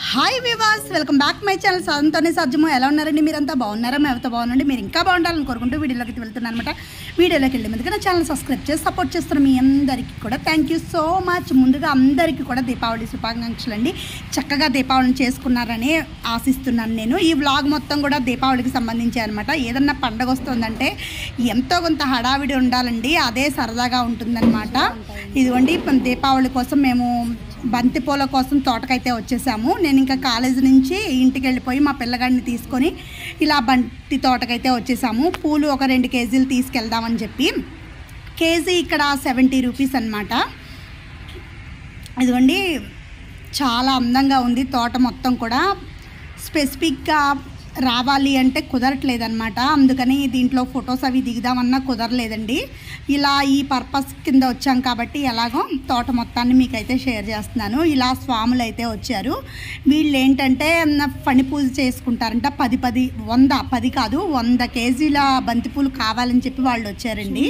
Hi వివాస్ welcome back my channel సాధంతోనే సాధ్యము ఎలా ఉన్నారండి మీరంతా బాగున్నారా మేమంతా బాగున్నాండి మీరు ఇంకా బాగుండాలని కోరుకుంటూ వీడియోలోకి వెళ్తున్నాను అనమాట వీడియోలోకి వెళ్ళే ముందుగా నా ఛానల్ సబ్స్క్రైబ్ చేసి సపోర్ట్ చేస్తున్న మీ అందరికీ కూడా థ్యాంక్ యూ సో మచ్ ముందుగా అందరికీ కూడా దీపావళి శుభాకాంక్షలు అండి చక్కగా దీపావళిని చేసుకున్నారని ఆశిస్తున్నాను నేను ఈ వ్లాగ్ మొత్తం కూడా దీపావళికి సంబంధించి అనమాట ఏదన్నా పండగ వస్తుందంటే ఎంతో కొంత హడావిడి ఉండాలండి అదే సరదాగా ఉంటుందన్నమాట ఇదిగోండి ఇప్పుడు దీపావళి కోసం మేము బంతి పూల కోసం తోటకైతే వచ్చేసాము నేను ఇంకా కాలేజీ నుంచి ఇంటికి వెళ్ళిపోయి మా పిల్లగాడిని తీసుకొని ఇలా బంతి తోటకైతే వచ్చేసాము పూలు ఒక రెండు కేజీలు తీసుకెళ్దామని చెప్పి కేజీ ఇక్కడ సెవెంటీ రూపీస్ అనమాట ఇదిగోండి చాలా అందంగా ఉంది తోట మొత్తం కూడా స్పెసిఫిక్గా రావాలి అంటే కుదరట్లేదన్నమాట అందుకని దీంట్లో ఫొటోస్ అవి దిగుదామన్నా కుదరలేదండి ఇలా ఈ పర్పస్ కింద వచ్చాం కాబట్టి ఎలాగో తోట మొత్తాన్ని మీకైతే షేర్ చేస్తున్నాను ఇలా స్వాములు అయితే వచ్చారు వీళ్ళు ఏంటంటే పని పూజ చేసుకుంటారంట పది పది వంద పది కాదు వంద కేజీల బంతిపూలు కావాలని చెప్పి వాళ్ళు వచ్చారండి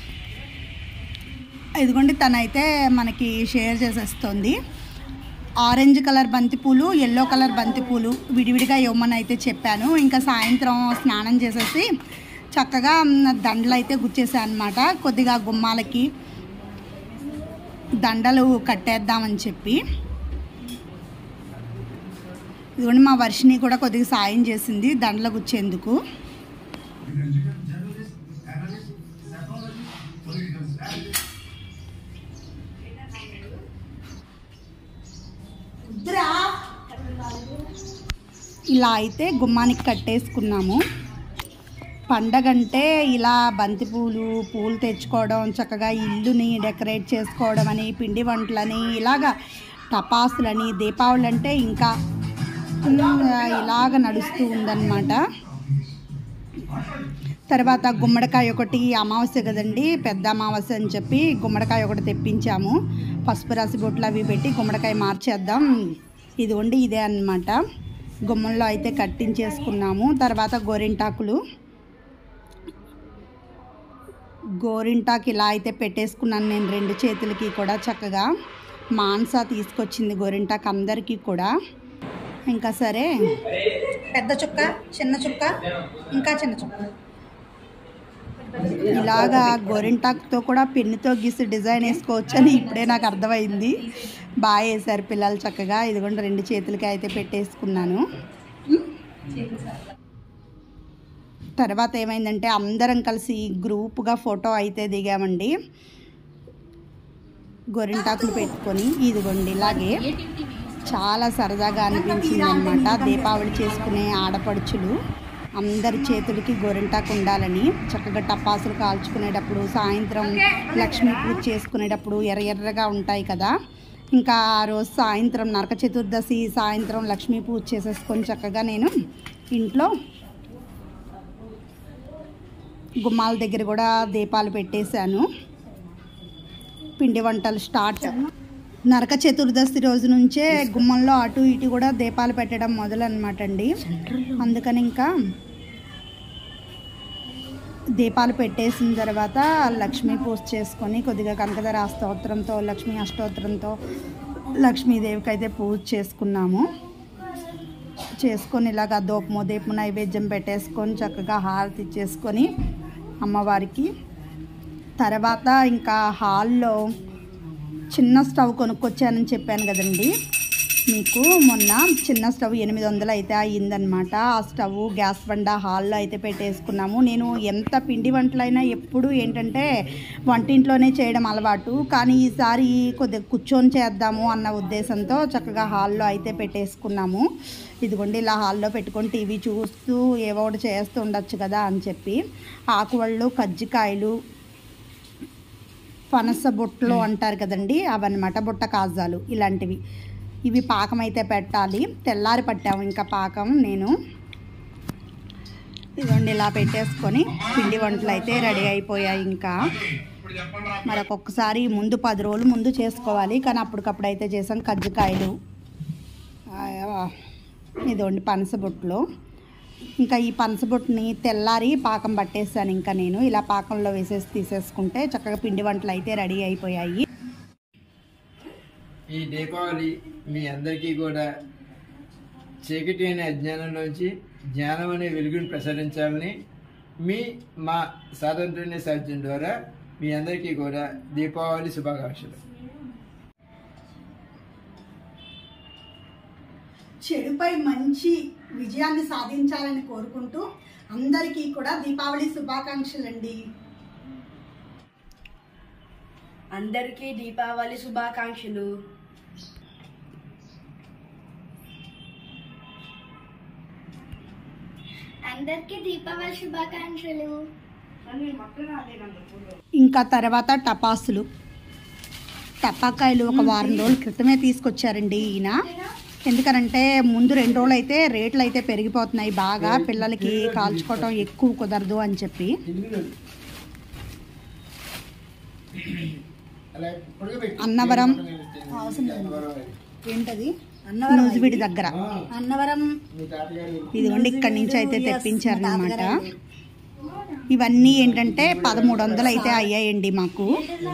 ఇదిగోండి తనైతే మనకి షేర్ చేసేస్తుంది ఆరెంజ్ కలర్ బంతిపూలు ఎల్లో కలర్ బంతిపూలు విడివిడిగా ఇవ్వమని అయితే చెప్పాను ఇంకా సాయంత్రం స్నానం చేసేసి చక్కగా దండలు అయితే గుచ్చేసాను అనమాట కొద్దిగా గుమ్మాలకి దండలు కట్టేద్దామని చెప్పి ఇదిగోండి మా వర్షిని కూడా కొద్దిగా సాయం చేసింది దండలు గుచ్చేందుకు ఇలా అయితే గుమ్మానికి కట్టేసుకున్నాము పండగంటే ఇలా బంతిపూలు పూలు తెచ్చుకోవడం చక్కగా ఇల్లుని డెకరేట్ చేసుకోవడం అని పిండి వంటలని ఇలాగా టపాసులని దీపావళి అంటే ఇంకా ఉమ్, ఇలాగ నడుస్తూ ఉందన్నమాట తర్వాత గుమ్మడికాయ ఒకటి అమావాస్య కదండి పెద్ద అమావాస్య అని చెప్పి గుమ్మడికాయ ఒకటి తెప్పించాము పసుపు రాసి బొట్లు అవి పెట్టి గుమ్మడికాయ మార్చేద్దాం ఇదిగోండి ఇదే అన్నమాట గుమ్మంలో అయితే కట్టించేసుకున్నాము తర్వాత గోరింటాకులు గోరింటాకు ఇలా అయితే పెట్టేసుకున్నాను నేను రెండు చేతులకి కూడా చక్కగా మాన్సా తీసుకొచ్చింది గోరింటాకు అందరికీ కూడా ఇంకా సరే పెద్ద చుక్క చిన్న చుక్క ఇంకా చిన్న చుక్క ఇలాగా గోరింటాకుతో కూడా పెన్నుతో గీసి డిజైన్ వేసుకోవచ్చు అని ఇప్పుడే నాకు అర్థమైంది బాగా వేశారు పిల్లలు చక్కగా ఇదిగోండి రెండు చేతులకి అయితే పెట్టేసుకున్నాను తర్వాత ఏమైందంటే అందరం కలిసి గ్రూప్గా ఫోటో అయితే దిగామండి గోరింటాకులు పెట్టుకొని ఇదిగోండి ఇలాగే చాలా సరదాగా అనిపించింది అనమాట దీపావళి చేసుకునే ఆడపడుచులు అందరి చేతులకి గోరింటాకు ఉండాలని చక్కగా టపాసులు కాల్చుకునేటప్పుడు సాయంత్రం లక్ష్మీ పూజ చేసుకునేటప్పుడు ఎర్ర ఎర్రగా ఉంటాయి కదా ఇంకా ఆ రోజు సాయంత్రం నరక చతుర్దశి సాయంత్రం లక్ష్మీ పూజ చేసేసుకొని చక్కగా నేను ఇంట్లో గుమ్మాల దగ్గర కూడా దీపాలు పెట్టేశాను పిండి వంటలు స్టార్ట్ నరక చతుర్దశి రోజు నుంచే గుమ్మంలో అటు ఇటు కూడా దీపాలు పెట్టడం మొదలు అనమాట అండి అందుకని ఇంకా దీపాలు పెట్టేసిన తర్వాత లక్ష్మీ పూజ చేసుకొని కొద్దిగా కనకధర స్తోత్రంతో లక్ష్మీ అష్టోత్తరంతో లక్ష్మీదేవికి అయితే పూజ చేసుకున్నాము చేసుకొని ఇలాగ దోపము దీపము నైవేద్యం పెట్టేసుకొని చక్కగా హారతి ఇచ్చేసుకొని అమ్మవారికి తర్వాత ఇంకా హాల్లో చిన్న స్టవ్ కొనుక్కొచ్చానని చెప్పాను కదండి మీకు మొన్న చిన్న స్టవ్ ఎనిమిది వందలు అయితే అయ్యిందనమాట ఆ స్టవ్ గ్యాస్ బండ హాల్లో అయితే పెట్టేసుకున్నాము నేను ఎంత పిండి వంటలైనా ఎప్పుడు ఏంటంటే వంటింట్లోనే చేయడం అలవాటు కానీ ఈసారి కొద్దిగా కూర్చొని చేద్దాము అన్న ఉద్దేశంతో చక్కగా హాల్లో అయితే పెట్టేసుకున్నాము ఇదిగోండి ఇలా హాల్లో పెట్టుకొని టీవీ చూస్తూ ఏవో ఒకటి చేస్తూ ఉండొచ్చు కదా అని చెప్పి ఆకువళ్ళు కజ్జికాయలు పనస బుట్టలు అంటారు కదండి అవన్నమాట బుట్ట కాజాలు ఇలాంటివి ఇవి పాకం అయితే పెట్టాలి తెల్లారి పట్టాము ఇంకా పాకం నేను ఇదిగోండి ఇలా పెట్టేసుకొని పిండి వంటలు అయితే రెడీ అయిపోయాయి ఇంకా మరి ఒక్కొక్కసారి ముందు పది రోజులు ముందు చేసుకోవాలి కానీ అప్పటికప్పుడు అయితే చేసాం కజ్జికాయలు ఆ, ఇదిగోండి పనసబొట్లు ఇంకా ఈ పనసబొట్టుని తెల్లారి పాకం పట్టేసాను ఇంకా నేను ఇలా పాకంలో వేసేసి తీసేసుకుంటే చక్కగా పిండి వంటలు అయితే రెడీ అయిపోయాయి ఈ దీపావళి మీ అందరికీ కూడా చీకటి అనే అజ్ఞానంలోంచి జ్ఞానం అనే వెలుగును ప్రసరించాలని మీ మా స్వాతంత్ర్య సాధ్యం ద్వారా మీ అందరికీ కూడా దీపావళి శుభాకాంక్షలు చెడుపై మంచి విజయాన్ని సాధించాలని కోరుకుంటూ అందరికీ కూడా దీపావళి శుభాకాంక్షలండి అందరికీ దీపావళి శుభాకాంక్షలు అందరికీ దీపావళి శుభాకాంక్షలు ఇంకా తర్వాత టపాసులు టపాకాయలు ఒక వారం రోజుల క్రితమే తీసుకొచ్చారండి ఈయన ఎందుకనంటే ముందు రెండు రోజులు అయితే రేట్లు అయితే పెరిగిపోతున్నాయి బాగా పిల్లలకి కాల్చుకోవటం ఎక్కువ కుదరదు అని చెప్పి అన్నవరం ఏంటది నూజివీడి దగ్గర అన్నవరం ఇదిగోండి ఇక్కడి నుంచి అయితే తెప్పించారనమాట ఇవన్నీ ఏంటంటే పదమూడు వందలు అయితే అయ్యాయండి మాకు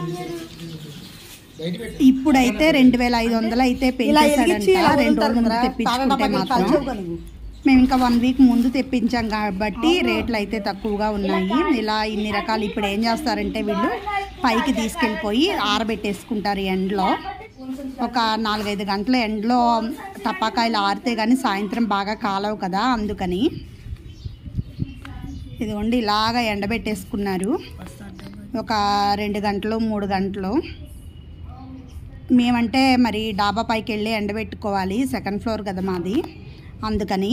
ఇప్పుడైతే రెండు వేల ఐదు వందలు అయితే పెంచేసాడంట రెండు రోజుల ముందు తెప్పించుకుంటే మాత్రం మేము ఇంకా వన్ వీక్ ముందు తెప్పించాం కాబట్టి రేట్లు అయితే తక్కువగా ఉన్నాయి ఇలా ఇన్ని రకాలు ఇప్పుడు ఏం చేస్తారంటే వీళ్ళు పైకి తీసుకెళ్ళిపోయి ఆరబెట్టేసుకుంటారు ఎండలో ఒక నాలుగైదు గంటల ఎండలో టపాకాయలు ఆరితే కానీ సాయంత్రం బాగా కాలవు కదా అందుకని ఇదిగోండి ఇలాగ ఎండబెట్టేసుకున్నారు ఒక రెండు గంటలు మూడు గంటలు మేమంటే మరి డాబా పైకి వెళ్ళి ఎండబెట్టుకోవాలి సెకండ్ ఫ్లోర్ కదా మాది అందుకని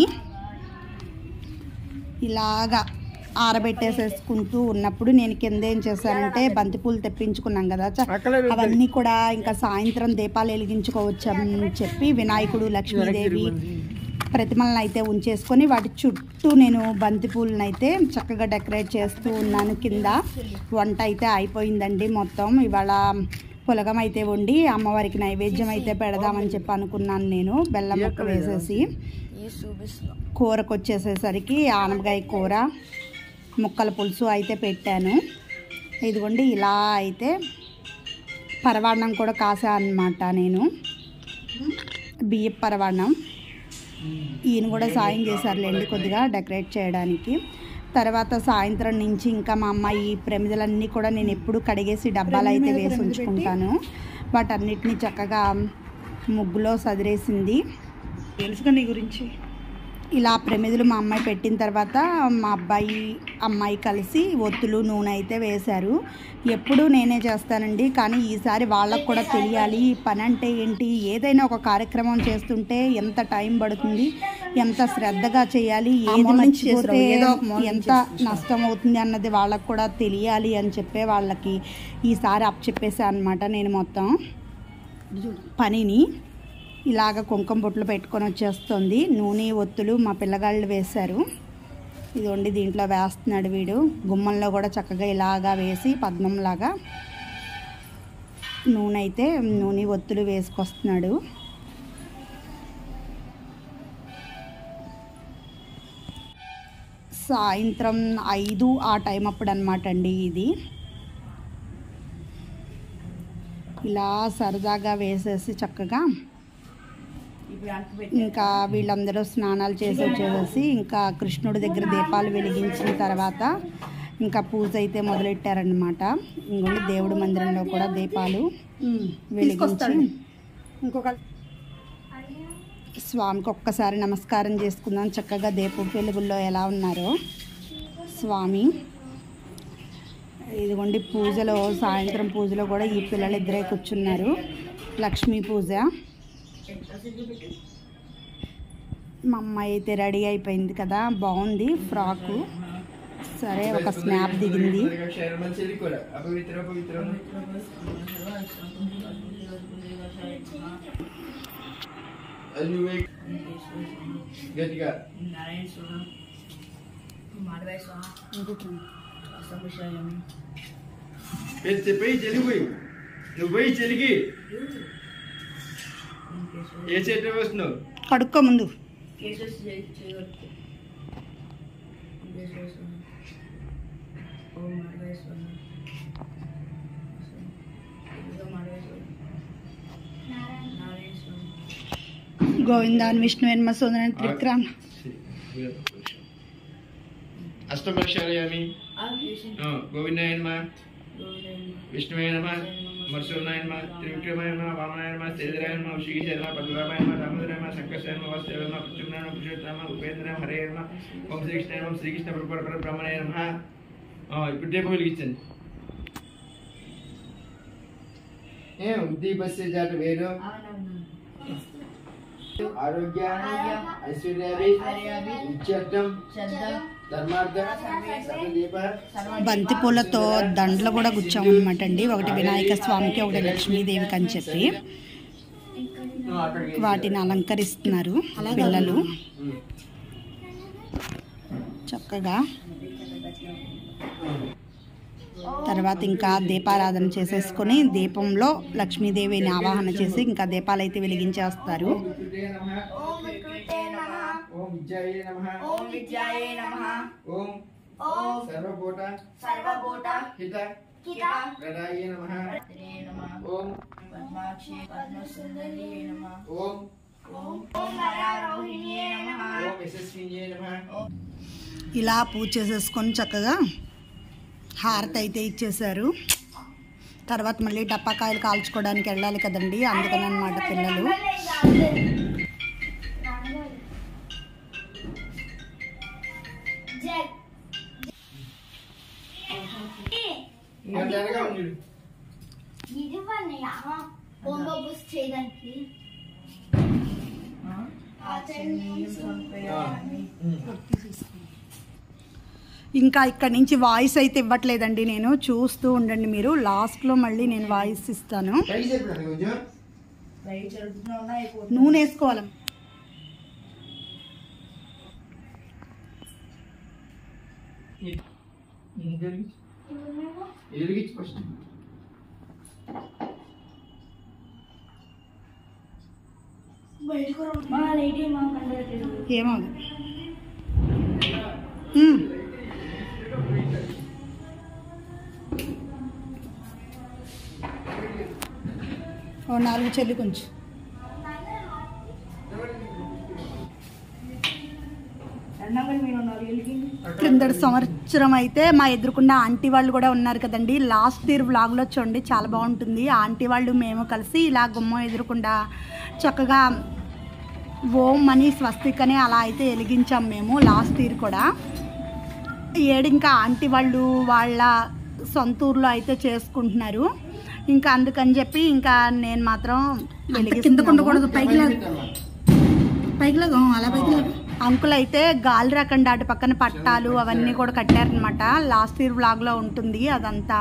ఇలాగా ఆరబెట్టేసేసుకుంటూ ఉన్నప్పుడు నేను కింద ఏం చేశానంటే బంతిపూలు తెప్పించుకున్నాం కదా చ- అవన్నీ కూడా ఇంకా సాయంత్రం దీపాలు వెలిగించుకోవచ్చు అని చెప్పి వినాయకుడు లక్ష్మీదేవి ప్రతిమలను అయితే ఉంచేసుకొని వాటి చుట్టూ నేను బంతి పూలను అయితే చక్కగా డెకరేట్ చేస్తూ ఉన్నాను కింద వంట అయితే అయిపోయిందండి మొత్తం ఇవాళ పులగం అయితే వండి అమ్మవారికి నైవేద్యం అయితే పెడదామని చెప్పి అనుకున్నాను నేను బెల్లం ముక్క వేసేసి కూరకు వచ్చేసేసరికి ఆనపకాయ కూర ముక్కల పులుసు అయితే పెట్టాను ఇదిగోండి ఇలా అయితే పరవాన్నం కూడా కాసా అనమాట నేను బియ్య పరవాన్నం ఈయన కూడా సాయం చేశారులేండి కొద్దిగా డెకరేట్ చేయడానికి తర్వాత సాయంత్రం నుంచి ఇంకా మా అమ్మాయి ఈ ప్రమిదలన్నీ కూడా నేను ఎప్పుడు కడిగేసి డబ్బాలు అయితే వేసి ఉంచుకుంటాను వాటన్నిటిని చక్కగా ముగ్గులో సదిరేసింది తెలుసుగా నీ గురించి ఇలా ప్రమిదలు మా అమ్మాయి పెట్టిన తర్వాత మా అబ్బాయి అమ్మాయి కలిసి ఒత్తులు నూనె అయితే వేశారు ఎప్పుడూ నేనే చేస్తానండి కానీ ఈసారి వాళ్ళకు కూడా తెలియాలి ఈ పని అంటే ఏంటి ఏదైనా ఒక కార్యక్రమం చేస్తుంటే ఎంత టైం పడుతుంది ఎంత శ్రద్ధగా చేయాలి ఏది మర్చిపోతే ఎంత నష్టం అవుతుంది అన్నది వాళ్ళకు కూడా తెలియాలి అని చెప్పే వాళ్ళకి ఈసారి అప్ చెప్పేసా అనమాట నేను మొత్తం పనిని ఇలాగ కుంకుమ బొట్లు పెట్టుకొని వచ్చేస్తుంది నూనె ఒత్తులు మా పిల్లగాళ్ళు వేశారు ఇదిగోండి దీంట్లో వేస్తున్నాడు వీడు గుమ్మంలో కూడా చక్కగా ఇలాగా వేసి పద్మంలాగా నూనె అయితే నూనె ఒత్తులు వేసుకొస్తున్నాడు సాయంత్రం ఐదు ఆ టైం అప్పుడు అనమాట అండి ఇది ఇలా సరదాగా వేసేసి చక్కగా ఇంకా వీళ్ళందరూ స్నానాలు చేసి వచ్చేసేసి ఇంకా కృష్ణుడి దగ్గర దీపాలు వెలిగించిన తర్వాత ఇంకా పూజ అయితే మొదలెట్టారనమాట ఇంకొండి దేవుడి మందిరంలో కూడా దీపాలు వెలిగించి ఇంకొక స్వామికి ఒక్కసారి నమస్కారం చేసుకుందాం చక్కగా దీపం వెలుగుల్లో ఎలా ఉన్నారో స్వామి ఇదిగోండి పూజలో సాయంత్రం పూజలో కూడా ఈ పిల్లలు ఇద్దరే కూర్చున్నారు లక్ష్మీ పూజ మా అమ్మాయి అయితే రెడీ అయిపోయింది కదా బాగుంది ఫ్రాకు సరే ఒక స్నాప్ దిగింది మంచిది కూడా అపవిత్ర అపవిత్ర అది నువ్వే గట్టిగా పెద్ద పోయి చెలిపోయి నువ్వు పోయి చెలికి ఏ చెట్టు వస్తున్నావు కడుక్కో ముందు గోవిందాన్ విష్ణువేన్మ సుందరన్ త్రిక్రామ్ అష్టమక్షాలయామి గోవిందాయ నమ విష్ణువే నమ మరుసూర్ణాయ నమ త్రివిక్రమాయ నమ వామనాయ నమ తేజరాయ నమ శ్రీశైల నమ పద్మనాభాయ నమ దామోదరాయ నమ సంకర్షాయ నమ వాసుదేవ నమ ప్రత్యుమ్నాయ నమ పురుషోత్తమ ఉపేంద్ర నమ హరే నమ ఓం శ్రీకృష్ణ నమ శ్రీకృష్ణ పరపర బ్రహ్మణాయ నమ ఆ, ఇప్పుడు దీపం వెలిగించండి ఏం దీపస్య జాత వేరు ఆరోగ్య ఐశ్వర్యాభి ఇత్యర్థం ధర్మార్థ సర్వదీప బంతి పూలతో దండలు కూడా గుచ్చామన్నమాట అండి ఒకటి వినాయక స్వామికి ఒకటి లక్ష్మీదేవికి అని చెప్పి వాటిని అలంకరిస్తున్నారు పిల్లలు చక్కగా తర్వాత ఇంకా దీపారాధన చేసేసుకొని దీపంలో లక్ష్మీదేవిని ఆవాహన చేసి ఇంకా దీపాలు అయితే వెలిగించేస్తారు ఓం వికృతే నమః ఓం విద్యాయే నమః ఓం విద్యాయే నమః ఓం ఓం సర్వభూత సర్వభూత హిత హిత ప్రదాయే నమః నమః ఓం పద్మాక్షి పద్మసుందరి నమః ఓం ఓం ఓం వరారోహిణ్యే నమః ఓం యశస్విన్యే నమః ఇలా పూజ చేసేసుకొని చక్కగా హారతి అయితే ఇచ్చేశారు తర్వాత మళ్ళీ టపాకాయలు కాల్చుకోవడానికి వెళ్ళాలి కదండి అందుకని అనమాట పిల్లలు జగ్ ఇంకా జరగా ఉండు ఇది పన్నయ్య బొమ్మ బుస్ చేయడానికి ఇంకా ఇక్కడ నుంచి వాయిస్ అయితే ఇవ్వట్లేదండి నేను చూస్తూ ఉండండి మీరు లాస్ట్లో మళ్ళీ నేను వాయిస్ ఇస్తాను ట్రై చెప్పండి కొంచెం రైలు జరుపుతున్నా అయిపోతుంది నూనె వేసుకోవాలి ఎలిగించి ఫస్ట్ మా లైట్ మా కండలు ఏమవుదు మ్మ్. ఓ నాలుగు చెల్లి కొంచెం అన్నాక మీరు నాలుగు వెళ్ళి క్రిందటి సంవత్సరం అయితే మా ఎదురుకున్న ఆంటీ వాళ్ళు కూడా ఉన్నారు కదండి లాస్ట్ ఇయర్ వ్లాగ్లో చూడండి చాలా బాగుంటుంది ఆంటీ వాళ్ళు మేము కలిసి ఇలా గుమ్మం ఎదురుకుండా చక్కగా ఓం అని స్వస్తికని అలా అయితే వెలిగించాం మేము లాస్ట్ ఇయర్ కూడా ఈ ఏడు ఇంకా ఆంటీ వాళ్ళు వాళ్ళ సొంత ఊర్లో అయితే చేసుకుంటున్నారు ఇంకా అందుకని చెప్పి ఇంకా నేను మాత్రం కిందకు ఉండకూడదు పైకి పైకి అలా పైకి అంకుల్ అయితే గాలి రకండి అటు పక్కన పట్టాలు అవన్నీ కూడా కట్టారనమాట లాస్ట్ ఇయర్ వ్లాగ్లో ఉంటుంది అదంతా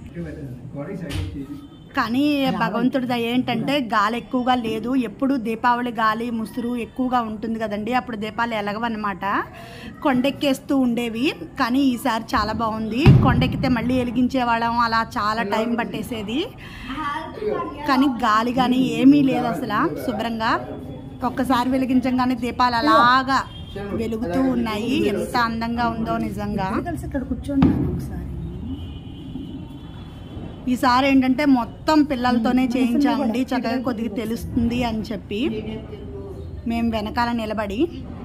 కానీ భగవంతుడిది ఏంటంటే గాలి ఎక్కువగా లేదు ఎప్పుడు దీపావళి గాలి ముసురు ఎక్కువగా ఉంటుంది కదండి అప్పుడు దీపాలు ఎలగవన్నమాట కొండెక్కేస్తూ ఉండేవి కానీ ఈసారి చాలా బాగుంది కొండెక్కితే మళ్ళీ వెలిగించేవాళ్ళం అలా చాలా టైం పట్టేసేది కానీ గాలి కానీ ఏమీ లేదు అసలు శుభ్రంగా ఒక్కసారి వెలిగించగానే దీపాలు అలాగా వెలుగుతూ ఉన్నాయి ఎంత అందంగా ఉందో నిజంగా కలిసి ఇక్కడ కూర్చోండి ఒకసారి ఈసారి ఏంటంటే మొత్తం పిల్లలతోనే చేయించామండి చక్కగా కొద్దిగా తెలుస్తుంది అని చెప్పి మేము వెనకాల నిలబడి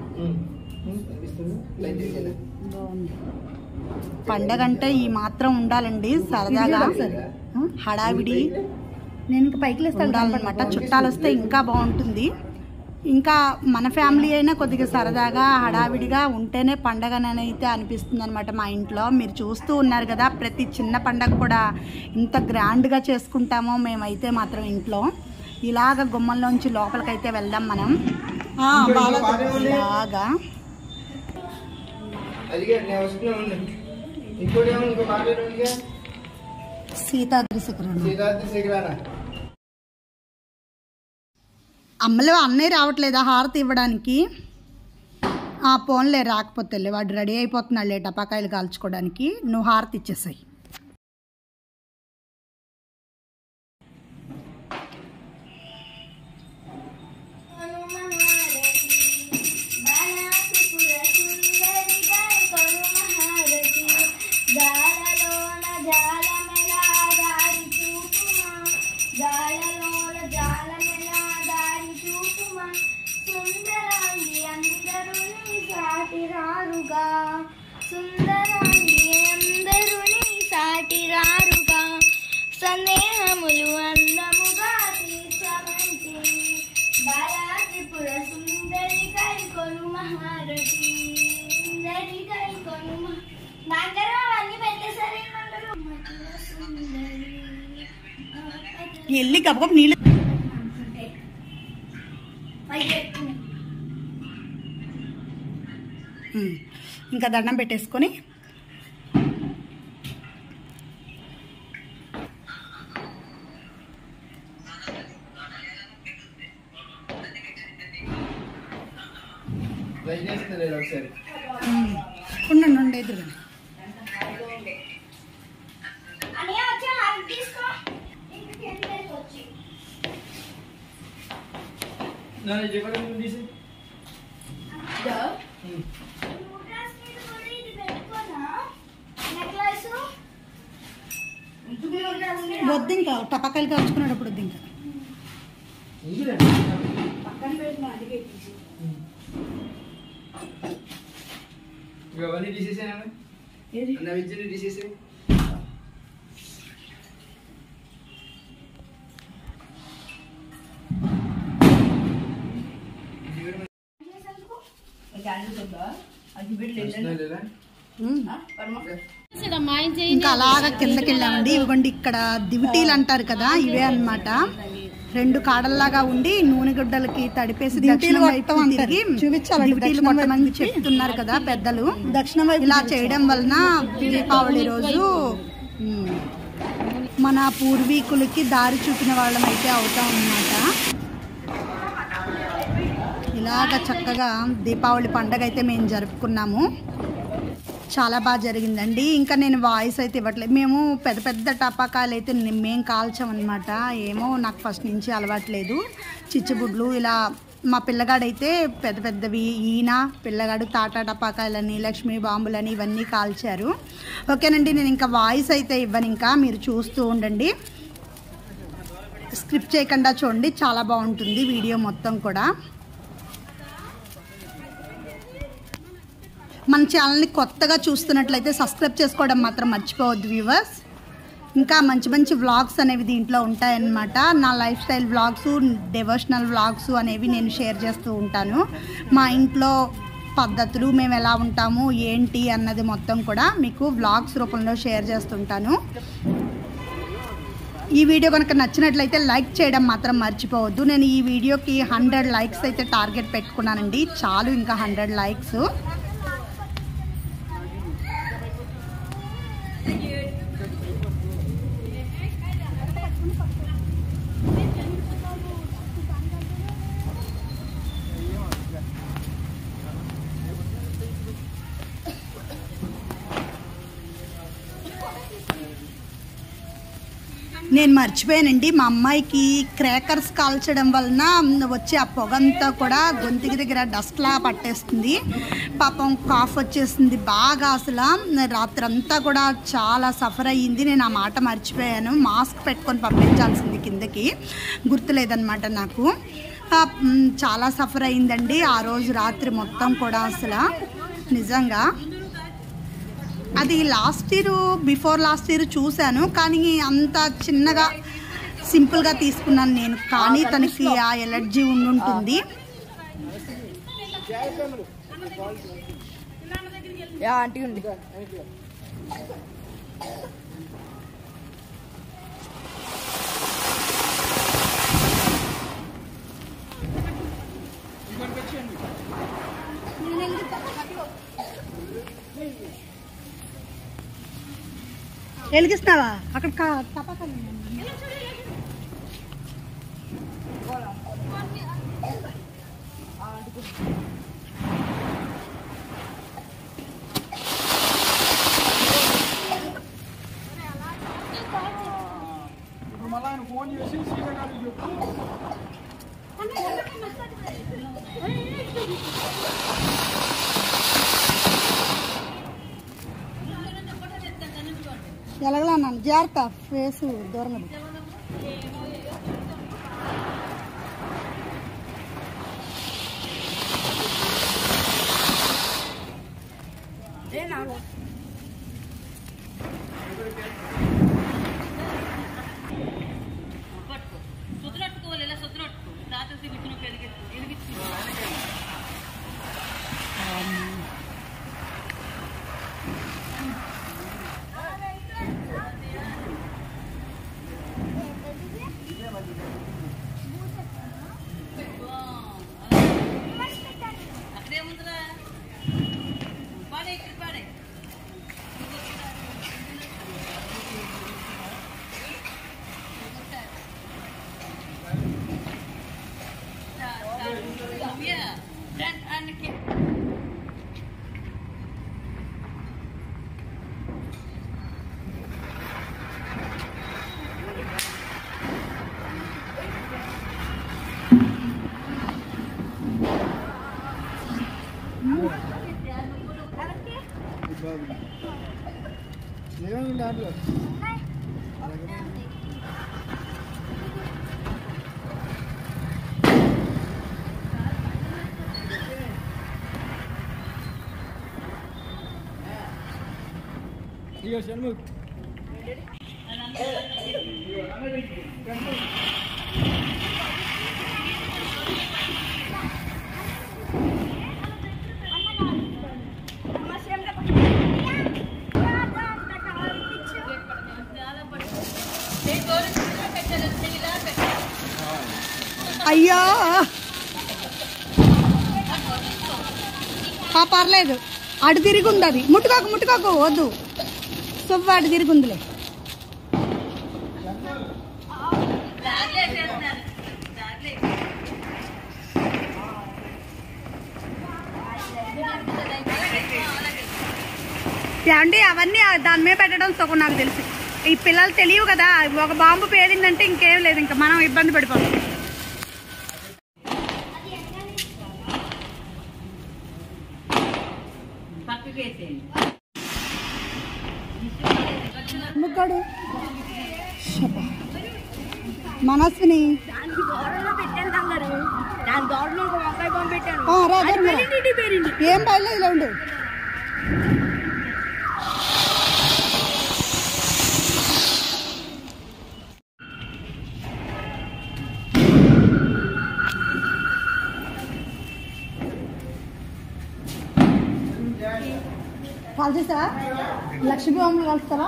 పండగ అంటే ఈ మాత్రం ఉండాలండి సరదాగా హడావిడి నేను ఇంకా పైకి ఉండాలన్నమాట చుట్టాలు వస్తే ఇంకా బాగుంటుంది ఇంకా మన ఫ్యామిలీ అయినా కొద్దిగా సరదాగా హడావిడిగా ఉంటేనే పండగనని అయితే అనిపిస్తుంది అనమాట మా ఇంట్లో మీరు చూస్తూ ఉన్నారు కదా ప్రతి చిన్న పండగ కూడా ఇంత గ్రాండ్గా చేసుకుంటామో మేమైతే మాత్రం ఇంట్లో ఇలాగ గుమ్మంలోంచి లోపలికైతే వెళ్దాం మనం ఆ, బాగా ఇలాగా అదిగే నేను వస్తున్నా ఉండు ఇంకోటి ఏమో ఇంకో పాట ఉందిగా సీతాద్రి శిఖరం సీతాద్రి శిఖరాన అమ్మలో అన్నయ్య రావట్లేదా హారతి ఇవ్వడానికి ఆ పోన్లే రాకపోతే వాడు రెడీ అయిపోతున్నాడులే టపాకాయలు కాల్చుకోవడానికి నువ్వు హారతి ఇచ్చేసాయి జాలలోన జాలమెలా దారి చూపుమా సాటి రారుగా సుందరాంగి అందరూ నీ సాటి రారుగా సందేహములు అందముగా తీర్చమంటే బాలాత్రిపుర సుందరి కైకొను మహారథి సుందరి కైకొను మహా- దగ్గర అవన్నీ పెట్టేసరి ఏమంటారు మధుర సుందరి వెళ్ళి గబగబ నీళ్ళు పైకెత్తుని ఉమ్. ఇంకా దండం పెట్టేసుకొని లైట్ వేసింది లేదు ఒకసారి ఉమ్. ఉండండి ఉండి ఎదురుగా అని వచ్చి హాల్ తీసుకో ఇంటికి వెళ్ళి వచ్చి నన్ను చెప్పండి తీసి న్యూట్రల్స్ మీద కూడా ఇది పెట్టుకోనా నెక్లెస్ వద్దు ఇంకా టపాకాయలు కాల్చుకునేటప్పుడు వద్దు ఇంకా పక్కన పెట్టిన అందుకే తీసి ఇవన్నీ తీసేసాను ఏది నా విద్యని తీసేసి క్యాండిల్స్ ఉందా అది పెట్టలేదు లేదా ఉమ్. పరమ ఇంకా అలాగా కిందకి వెళ్ళామండి ఇవిగోండి ఇక్కడ దివిటీలు అంటారు కదా ఇవే అన్నమాట రెండు కాడల్లాగా ఉండి నూనె గుడ్డలకి తడిపేసి దక్షిణం వైపు తిరిగి దివిటీలు కొట్టమని చెప్తున్నారు కదా పెద్దలు దక్షిణం వైపు ఇలా చేయడం వలన దీపావళి రోజు ఉమ్, మన పూర్వీకులకి దారి చూపిన వాళ్ళం అయితే అవుతాం అన్నమాట ఇలాగ చక్కగా దీపావళి పండగ అయితే మేము జరుపుకున్నాము చాలా బాగా జరిగిందండి ఇంకా నేను వాయిస్ అయితే ఇవ్వట్లేదు మేము పెద్ద పెద్ద టపాకాయలు అయితే ని- మేము కాల్చామన్నమాట ఏమో నాకు ఫస్ట్ నుంచి అలవాట్లేదు చిచ్చుబుడ్లు ఇలా మా పిల్లగాడైతే పెద్ద పెద్దవి ఈయన పిల్లగాడు తాటా టపాకాయలని లక్ష్మీ బాంబులని ఇవన్నీ కాల్చారు ఓకేనండి నేను ఇంకా వాయిస్ అయితే ఇవ్వను ఇంకా మీరు చూస్తూ ఉండండి స్క్రిప్ట్ చేయకుండా చూడండి చాలా బాగుంటుంది వీడియో మొత్తం కూడా మన ఛానల్ని కొత్తగా చూస్తున్నట్లయితే సబ్స్క్రైబ్ చేసుకోవడం మాత్రం మర్చిపోవద్దు వ్యూవర్స్ ఇంకా మంచి మంచి వ్లాగ్స్ అనేవి దీంట్లో ఉంటాయన్నమాట నా lifestyle vlogs devotional vlogs అనేవి నేను షేర్ చేస్తూ ఉంటాను మా ఇంట్లో పద్ధతులు మేము ఎలా ఉంటాము ఏంటి అన్నది మొత్తం కూడా మీకు వ్లాగ్స్ రూపంలో షేర్ చేస్తుంటాను ఈ వీడియో కనుక నచ్చినట్లయితే లైక్ చేయడం మాత్రం మర్చిపోవద్దు నేను ఈ వీడియోకి హండ్రెడ్ లైక్స్ అయితే టార్గెట్ పెట్టుకున్నానండి చాలు ఇంకా హండ్రెడ్ లైక్స్ నేను మర్చిపోయానండి మా అమ్మాయికి క్రాకర్స్ కాల్చడం వలన వచ్చే ఆ పొగంతా కూడా గొంతుకి దగ్గర డస్ట్లా పట్టేస్తుంది పాపం కాఫ్ వచ్చేసింది బాగా అసలు రాత్రంతా కూడా చాలా సఫర్ అయ్యింది నేను ఆ మాట మర్చిపోయాను మాస్క్ పెట్టుకొని పంపించాల్సింది కిందకి గుర్తులేదనమాట నాకు ఆ, మ్, చాలా సఫర్ అయిందండి ఆ రోజు రాత్రి మొత్తం కూడా అసలు నిజంగా అది last year before last year చూశాను కానీ అంత చిన్నగా సింపుల్గా తీసుకున్నాను నేను కానీ తనకి ఆ ఎలర్జీ ఉండుంటుంది యా ఆంటీ ఉంది వెలిగిస్తున్నావా అక్కడ కా- టపాకాయలు ఉన్నాయి. ఎలాగలా అన్నాను జాగ్రత్త ఫేస్ దూరంగా పెట్టు. నాన్న పట్టుకో సుతులట్టుకోవాలి ఇలా సుతులట్టుకో రాత్రి చూపించిన పెరిగెత్తు ఎలిగించు అక్కడే ఉందిరా పాడే ఇక్కడ పాడే Yeah. And, and అయ్యో ఆ, పర్లేదు అటు తిరిగి ఉంది అది ముట్టుకోకు ముట్టుకోకు వద్దు సువ్వ అటు తిరిగి ఉందిలే ఏమండి అవన్నీ ఆ దాని మీద పెట్టడం సుఖం నాకు తెలుసు ఈ పిల్లలు తెలియవు కదా ఒక బాంబు పేలిందంటే ఇంకేం లేదు ఇంకా మనం ఇబ్బంది పడిపోతాం పక్కకి వేసేయండి ముగ్గాడు మనస్విని దానికి గోడలో పెట్టాను తంగారు దాని గోడలో ఒక వంకాయ బాంబు పెట్టాను ఆ, రా, అది ధర్మరా. పేరింది, ఇది పేరింది ఏం బయలుదేరి ఇలా ఉండు కాల్ చేస్తావా లక్ష్మీ బొమ్మలు కలుస్తావా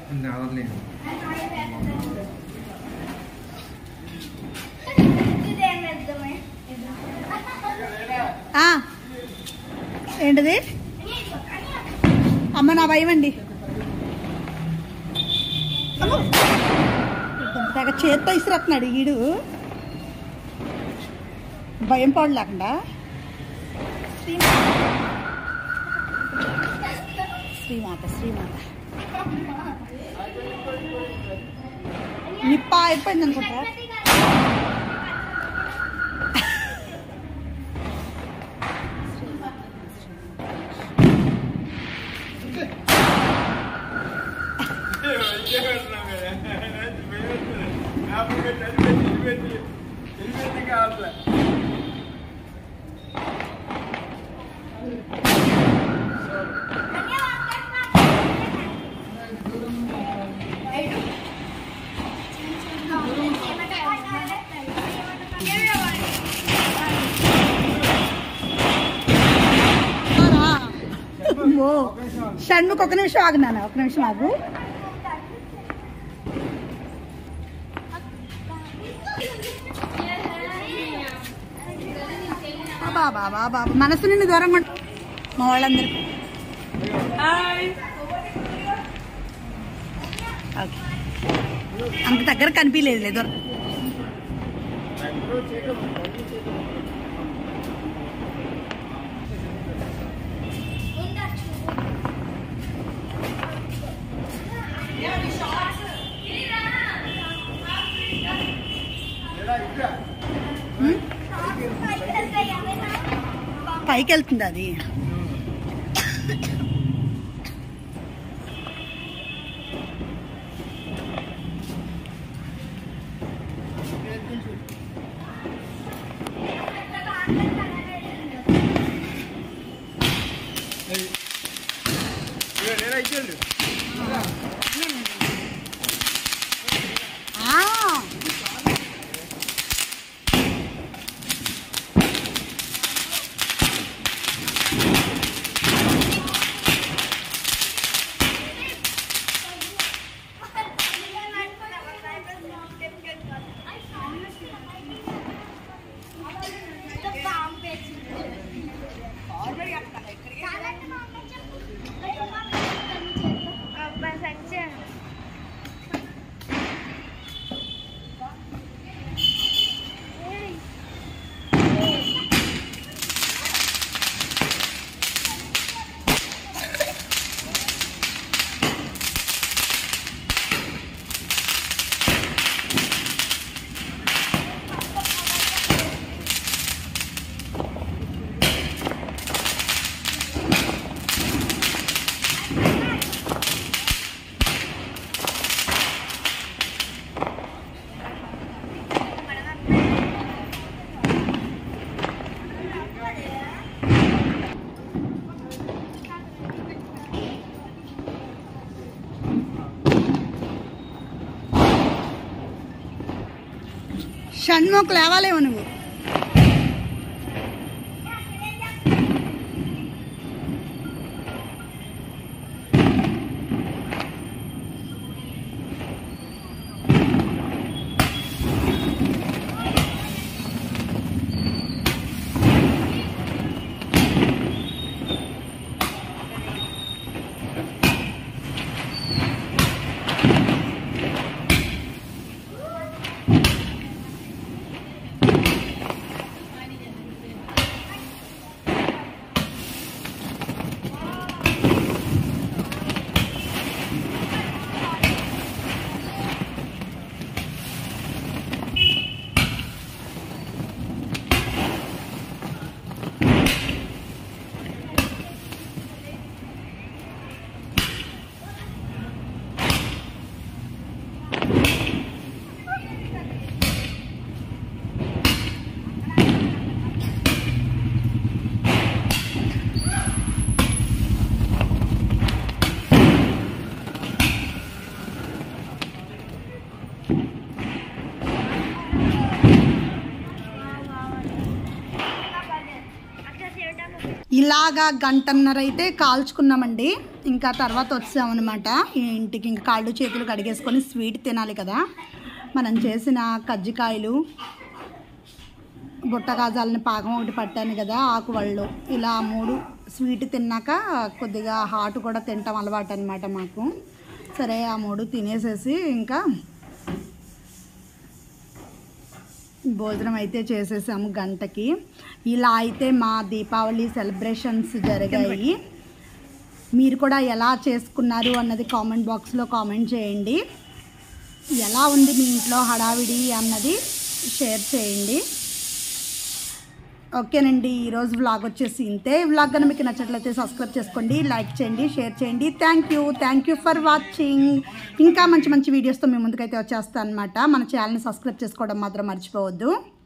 ఇదేం పెద్దమే ఆ, ఏంటిది అమ్మ నా భయం అండి అమ్మో. తెగ చేత్తో ఇసిరేస్తున్నాడు ఈడు భయం పడలేకుండా లేకుండా శ్రీమాత శ్రీమాత నిప్ప అయిపోయింది అనుకుంటా ఓ షణ్ముఖ్ ఒక నిమిషం ఆగు నాన్న ఒక నిమిషం ఆగు బాబా బాబా మనసు నిన్ను దూరం ఉంట- మా వాళ్ళందరికీ ఓకే. అంత దగ్గర కనిపించలేదు దూరం పైకి వెళ్తుంది అది ఆ. షణ్ముఖ్ లేవాలేవు నువ్వు ఇలాగా గంటన్నర అయితే కాల్చుకున్నామండి ఇంకా తర్వాత వచ్చామన్నమాట ఈ ఇంటికి ఇంకా కాళ్ళు చేతులు కడిగేసుకొని స్వీట్ తినాలి కదా మనం చేసిన కజ్జికాయలు బుట్ట కాజాలని పాకం ఒకటి పట్టాను కదా ఆకు వాళ్ళు ఇలా మూడు స్వీట్ తిన్నాక కొద్దిగా హాట్ కూడా తింటాం అలవాటు అనమాట మాకు సరే ఆ మూడు తినేసేసి ఇంకా భోజనం అయితే చేసేసాము గంటకి ఇలా అయితే మా దీపావళి సెలబ్రేషన్స్ జరిగాయి మీరు కూడా ఎలా చేసుకున్నారు అన్నది కామెంట్ బాక్స్లో కామెంట్ చేయండి ఎలా ఉంది మీ ఇంట్లో హడావిడి అన్నది షేర్ చేయండి ఓకేనండి ఈరోజు వ్లాగ్ వచ్చేసి ఇంతే వ్లాగ్ కనుక మీకు నచ్చట్లయితే సబ్స్క్రైబ్ చేసుకోండి లైక్ చేయండి షేర్ చేయండి thank you thank you for watching ఇంకా మంచి మంచి వీడియోస్తో మీ ముందుకైతే వచ్చేస్తాను అనమాట మన ఛానల్ని సబ్స్క్రైబ్ చేసుకోవడం మాత్రం మర్చిపోవద్దు